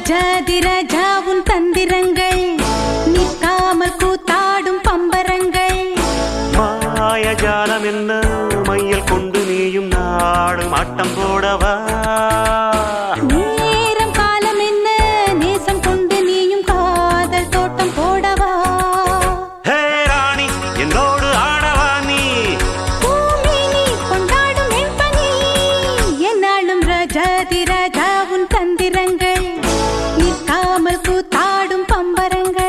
ரஜாதி ரஜாவுன் தந்திரங்கள் நிற்காமல் கூத்தாடும் பம்பரங்கள் மாயஜாலம் என்ன மையல் கொண்டு நீயும் நாடும் ஆட்டம் போடவா நேரம் காலம் என்ன நேசம் கொண்டு நீயும் காதல் தோட்டம் போடவா ஹே ராணி என்னோடு ஆடவா நீ பூமினி கொண்டாடும் வெண்பனி என்னாலும் ரஜாதி ரஜாவுன் தந்திரங்கள் நிற்காமல் கூத்தாடும் பம்பரங்கள்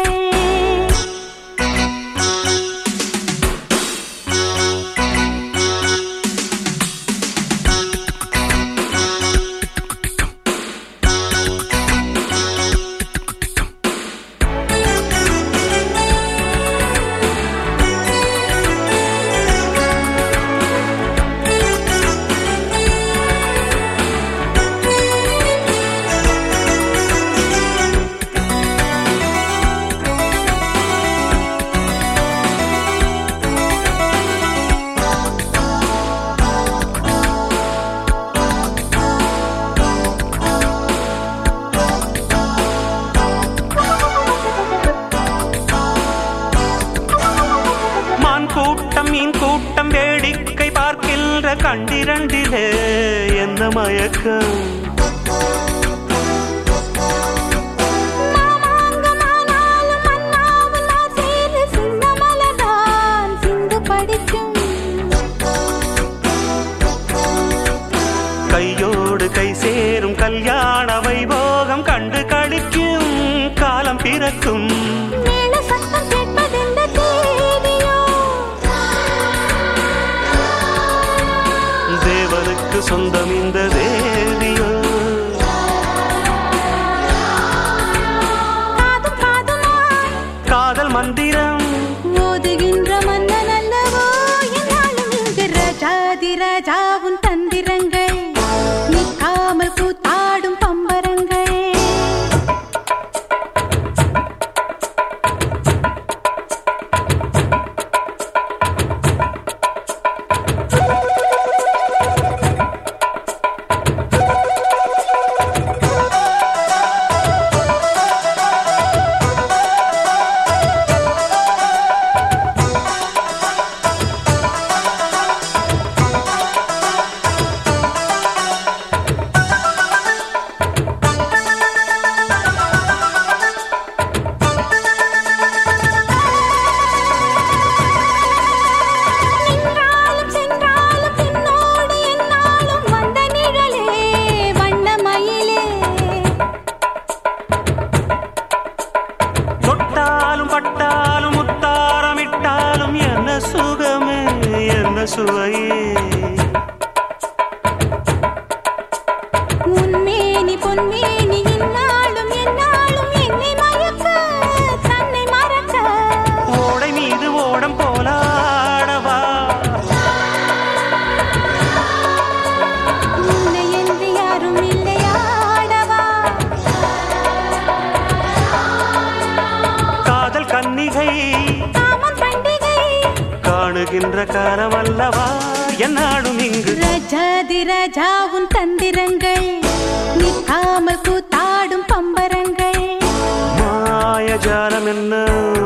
மான் கூட்டம் மீன் கூட்டம் வேடிக்கை பார்க்கின்ற கண்டிரண்டிலே என்ன மயக்கம் மாமாங்கமானாலும் மன்னாவும் நான் சேர்ந்து சின்ன மலர்தான் சிந்து படிக்கும் கையோடு கை சேரும் கல்யாண வைபோகம் கண்டு கழிக்கும் காலம் பிறக்கும் மேல சத்தம் கேட்பதெந்த தேதியோ தேவனுக்கு சொந்தம் இந்த தேவியோ காதும் காதுமாய் காதல் மந்திரம் ஓதுகின்ற மன்னன் அல்லவோ என்னாலும் இங்கு ரஜாதி ராஜாவுன் தந்திரங்கள் நிற்காமல் கூத்தாடும் பம்பரங்கள் நின்றாலும் சென்றாலும் பின்னோடு என்னாலும் வந்த நிழலே வண்ணமயிலே தொட்டாலும் பட்டாலும் முத்தாரமிட்டாலும் என்ன சுகமே என்ன சுவையே உன்மேனி பொன்மேனி இந்நாளும் எந்நாளும் என்னை மயக்க தன்னை மறக்க ஓடை மீது ஓடம் போலாடவா உன்னை என்று யாரும் இல்லையாடவா காதல் கன்னிகை காமம் பண்டிகை காணுகின்ற காலம் அல்லவா என்னாடும் இங்கு ரஜாதி ராஜாவுன் தந்திரங்கள் நிற்காமல் கூத்தாடும் பம்பரங்கள் மாயஜாலம் என்ன